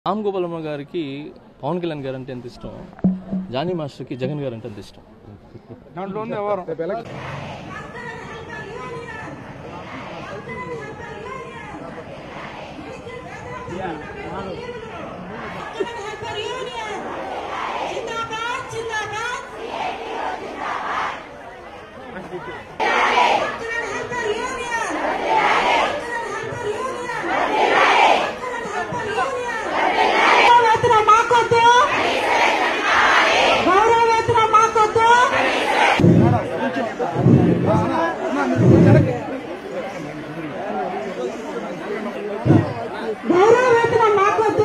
రామ్ గోపాలమ్మ గారికి పవన్ కళ్యాణ్ గారు అంటే ఎంత ఇష్టం జానీ మాస్టర్కి జగన్ గారు అంటే ఎంత ఇష్టం దాంట్లో ఉంది ఎవరు जिंदाबाद जिंदाबाद గౌరవేతన మాకొద్దు గౌరవేతన మాకొద్దు గౌరవేతన మాకొద్దు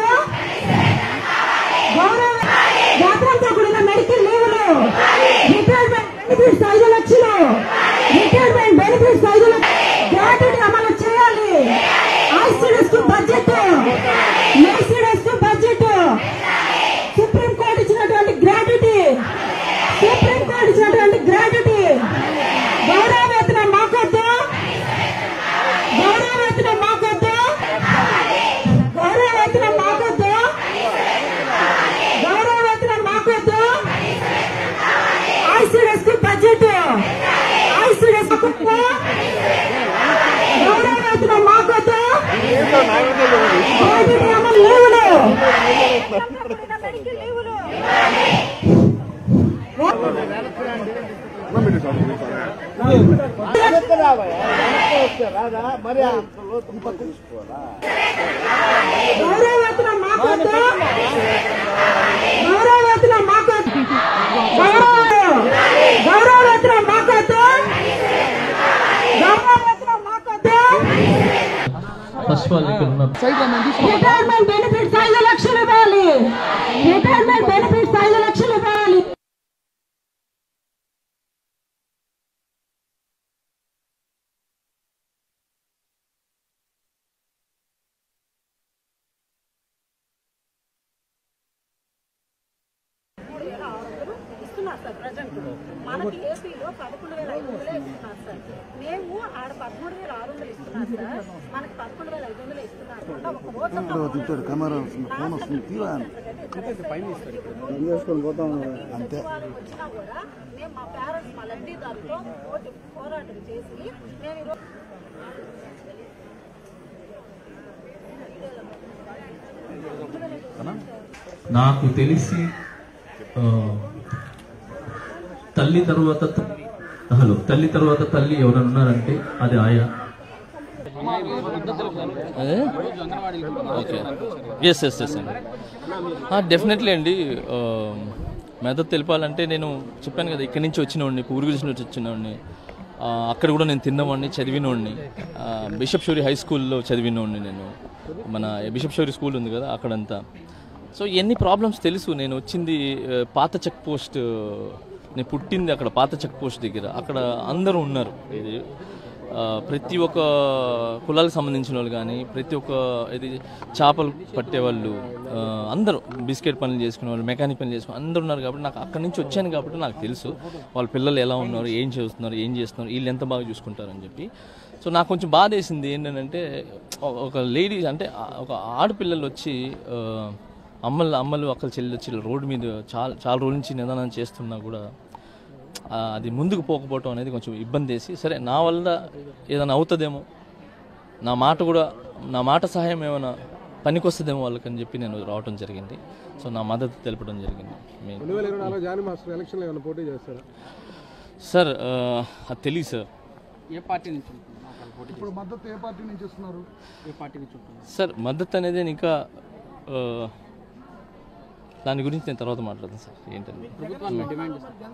గౌరవ జాతరంతో కూడిన మెడికల్ లీవ్లు రిటైర్మెంట్ బెనిఫిట్స్ ఐదు లక్షలు రిటైర్మెంట్ బెనిఫిట్స్ ఐదు లక్షలు గ్రాట్యుటీ అమలు చేయాలి ఐసీడీఎస్ కు బడ్జెట్ ఏసీడీఎస్ కు బడ్జెట్ సుప్రీం కోర్టు ఇచ్చినటువంటి గ్రాట్యుటీ సుప్రీం కోర్టు ఇచ్చినటువంటి గ్రాట్యుటీ గౌరవ వేతనం మాకొద్దు గౌరవ వేతనం మాకొద్దు గౌరవ వేతనం మాకొద్దు గౌరవవేతనం మాకొద్దు ఐసీడీఎస్ కు బడ్జెట్ ఐసీడీఎస్ కు గౌరవవేతనం మాకొద్దు కోవిడ్ అమలు లీవులు గౌరవవేతనం మాకొద్దు గౌరవవేతనం మాకొద్దు గౌరవ గౌరవవేతనం మాకొద్దు గౌరవవేతనం మాకొద్దు ఫస్ట్ ఆఫ్ ఆల్ ఇక్కడ ఉన్న రిటైర్మెంట్ బెనిఫిట్స్ ఐదు లక్షలు ఇవ్వాలి రిటైర్మెంట్ బెనిఫిట్స్ ఐదు లక్షలు ఇవ్వాలి ఇస్తున్నారు సార్ ప్రజెంట్ మనకి ఏపీలో పదకొండు వేల ఐదు వందలే ఇస్తున్నారు సార్ మేము ఆడ పదమూడు వేల ఆరు వందలు ఇస్తున్నారు సార్ మనకి పదకొండు వేల ఐదు వందలు ఇస్తున్నారు అంటే ఒక రోజు తింటాడు కెమెరా వస్తుంది ఫోన్ వస్తుంది తీరా అంతే వారు వచ్చినా కూడా మేము మా పేరెంట్స్ మా లబ్ధిదారులతో పోటీ పోరాటం చేసి మేము ఈరోజు నాకు తెలిసి ఆ, తల్లి తర్వాత తల్లి హలో తల్లి తర్వాత తల్లి ఎవరైనా ఉన్నారంటే అది ఆయా అదే ఓకే ఎస్ ఎస్ ఎస్ అండి డెఫినెట్లీ అండి ఆ, మెదడు తెలిపాలంటే నేను చెప్పాను కదా ఇక్కడి నుంచి వచ్చినవాడిని పూర్వీకుల నుంచి వచ్చినవాడిని ఆ, అక్కడ కూడా నేను తిన్నవాడిని చదివినవాడిని ఆ, బిషప్ షూరి హై స్కూల్లో చదివినవాడిని నేను మన బిషప్ షూరి స్కూల్ ఉంది కదా అక్కడంతా సో ఎన్ని ప్రాబ్లమ్స్ తెలుసు నేను వచ్చింది ఆ, పాత చెక్ పోస్ట్ నేను పుట్టింది అక్కడ పాత చెక్ పోస్ట్ దగ్గర అక్కడ అందరూ ఉన్నారు ఇది ఆ, ప్రతి ఒక్క కులాలకు సంబంధించిన వాళ్ళు కానీ ప్రతి ఒక్క ఇది చేపలు పట్టేవాళ్ళు ఆ, అందరూ బిస్కెట్ పనులు చేసుకునే వాళ్ళు మెకానిక్ పనులు చేసుకునే అందరూ ఉన్నారు కాబట్టి నాకు అక్కడి నుంచి వచ్చాను కాబట్టి నాకు తెలుసు వాళ్ళ పిల్లలు ఎలా ఉన్నారు ఏం చేస్తున్నారు ఏం చేస్తున్నారు వీళ్ళు ఎంత బాగా చూసుకుంటారని చెప్పి సో నాకు కొంచెం బాధ వేసింది ఏంటంటే ఒక లేడీ అంటే ఆ- ఒక ఆడపిల్లలు వచ్చి ఆ, అమ్మలు అమ్మలు అక్కలు చెల్లి వచ్చి రోడ్డు మీద చాలా చాలా రోజుల నుంచి నిదానం చేస్తున్నా కూడా ఆ, అది ముందుకు పోకపోవటం అనేది కొంచెం ఇబ్బంది వేసి సరే నా వల్ల ఏదైనా అవుతుందేమో నా మాట కూడా నా మాట సహాయం ఏమైనా పనికొస్తుందేమో వాళ్ళకని చెప్పి నేను రావటం జరిగింది సో నా మద్దతు తెలపడం జరిగింది మెయిన్ రెండు వేల ఇరవై నాలుగు జానీ మాస్టర్ ఎలక్షన్ ఏమైనా పోటీ చేస్తారా సార్ ఆ, అది తెలియదు సార్ ఏ పార్టీ నుంచి ఉంటుంది? మాకు పోటీ ఇప్పుడు మద్దతు ఏ పార్టీ నుంచి ఇస్తున్నారు ఏ పార్టీ నుంచి ఉంటుంది సార్ మద్దతు అనేది నేను ఇంకా ఆ, దాని గురించి నేను తర్వాత మాట్లాడతాను సార్ ఏంటంటే ప్రభుత్వాన్ని మేము డిమాండ్ చేస్తాం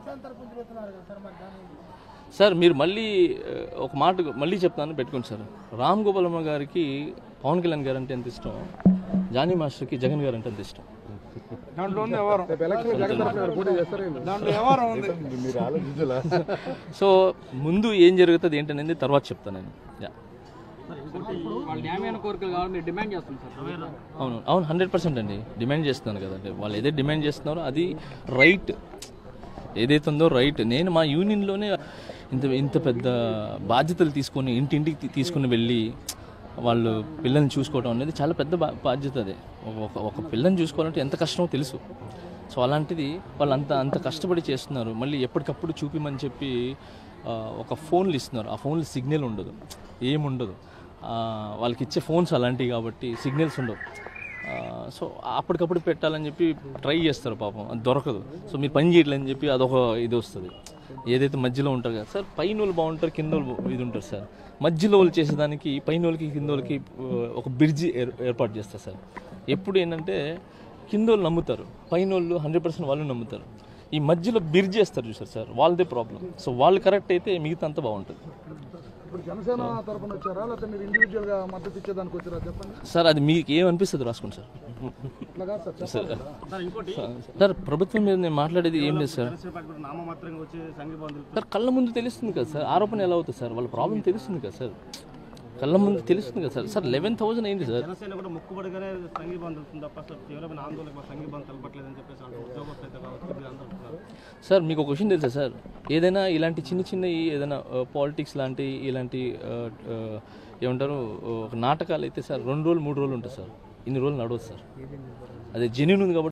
సార్ మీరు మళ్ళీ ఆ, ఒక మాట మళ్ళీ చెప్తాను పెట్టుకోండి సార్ రామ్ గోపాలమ్మ గారికి పవన్ కళ్యాణ్ గారు అంటే ఎంత ఇష్టం జానీ మాస్టర్కి జగన్ గారు అంటే ఎంత ఇష్టం దాంట్లో ఉంది ఎవరు ఎలక్షన్ జగన్ తరఫున ఎవరు పోటీ చేస్తారా దాంట్లో ఎవరు ఉంది మీరు ఆలోచించలా సో ముందు ఏం జరుగుతుంది ఏంటనేది తర్వాత చెప్తాను నేను యా వాళ్ళ న్యాయమైన కోరికలు కావాలి మీరు డిమాండ్ చేస్తాం సార్ ప్రభుత్వాన్ని. అవును అవును హండ్రెడ్ పర్సెంట్ అండి డిమాండ్ చేస్తున్నాను కదండి వాళ్ళు ఏదైతే డిమాండ్ చేస్తున్నారో అది రైట్ ఏదైతే ఉందో రైట్ నేను మా యూనియన్లోనే ఇంత ఇంత పెద్ద బాధ్యతలు తీసుకొని ఇంటింటికి తీ- తీసుకుని వెళ్ళి వాళ్ళు పిల్లల్ని చూసుకోవడం అనేది చాలా పెద్ద బా- బాధ్యత అది ఒక ఒక పిల్లని చూసుకోవాలంటే ఎంత కష్టమో తెలుసు సో అలాంటిది వాళ్ళు అంత అంత కష్టపడి చేస్తున్నారు మళ్ళీ ఎప్పటికప్పుడు చూపిమని చెప్పి ఆ, ఒక ఫోన్లు ఇస్తున్నారు ఆ ఫోన్లు సిగ్నల్ ఉండదు ఏముండదు ఆ, వాళ్ళకి ఇచ్చే ఫోన్స్ అలాంటివి కాబట్టి సిగ్నల్స్ ఉండవు ఆ, సో అప్పటికప్పుడు పెట్టాలని చెప్పి ట్రై చేస్తారు పాపం అది దొరకదు సో మీరు పని చేయట్లేదని చెప్పి అదొక ఇది వస్తుంది ఏదైతే మధ్యలో ఉంటారు కదా సార్ పైన వాళ్ళు బాగుంటారు కింద వాళ్ళు ఇది ఉంటారు సార్ మధ్యలో వాళ్ళు చేసేదానికి పైన వాళ్ళకి కింద వాళ్ళకి ఆ, ఒక బ్రిడ్జి ఏర్ ఏర్పాటు చేస్తారు సార్ ఎప్పుడు ఏంటంటే కింద వాళ్ళు నమ్ముతారు పైన వాళ్ళు హండ్రెడ్ పర్సెంట్ వాళ్ళు నమ్ముతారు ఈ మధ్యలో బ్రిడ్జ్ చేస్తారు చూసారు సార్ వాళ్ళదే ప్రాబ్లం సో వాళ్ళు కరెక్ట్ అయితే మిగతా అంతా బాగుంటుంది ఇప్పుడు జనసేన తరపున వచ్చారా లేకపోతే మీరు ఇండివిజువల్ గా మద్దతు ఇచ్చేదానికి వచ్చారా చెప్పండి సార్ అది మీకు ఏమనిపిస్తుంది రాసుకోండి సార్ ఇట్లా కాదు సార్ సార్ సార్ ప్రభుత్వం మీద నేను మాట్లాడేది ఏం లేదు సార్ నామమాత్రంగా వచ్చి సంఘీభావం సార్ కళ్ళ ముందు తెలుస్తుంది కదా సార్ ఆరోపణ ఎలా అవుతుంది సార్ వాళ్ళ ప్రాబ్లం తెలుస్తుంది కదా సార్ కళ్ళ ముందు తెలుస్తుంది కదా సార్ సార్ లెవెన్ థౌసండ్ అయింది సార్ జనసేన కూడా మొక్కుబడిగానే సంఘీభావం తెలుస్తుంది తప్ప అసలు తీవ్రమైన ఆందోళనకు మా సంఘీభావం తెలపట్లేదని చెప్పేసి వాళ్ళు ఉద్యోగస్తులు అయితే కావచ్చు మీరు అందరూ అంటున్నారు. సార్ మీకు ఒక క్వశ్చన్ తెలుసా సార్ ఏదైనా ఇలాంటి చిన్న చిన్న ఏదైనా పాలిటిక్స్ లాంటి ఇలాంటి ఆ, ఆ, ఏమంటారు ఒక నాటకాలు అయితే సార్ రెండు రోజులు మూడు రోజులు ఉంటుంది సార్ ఇన్ని రోజులు నడవదు సార్ అదే జెన్యున్ ఉంది కాబట్టి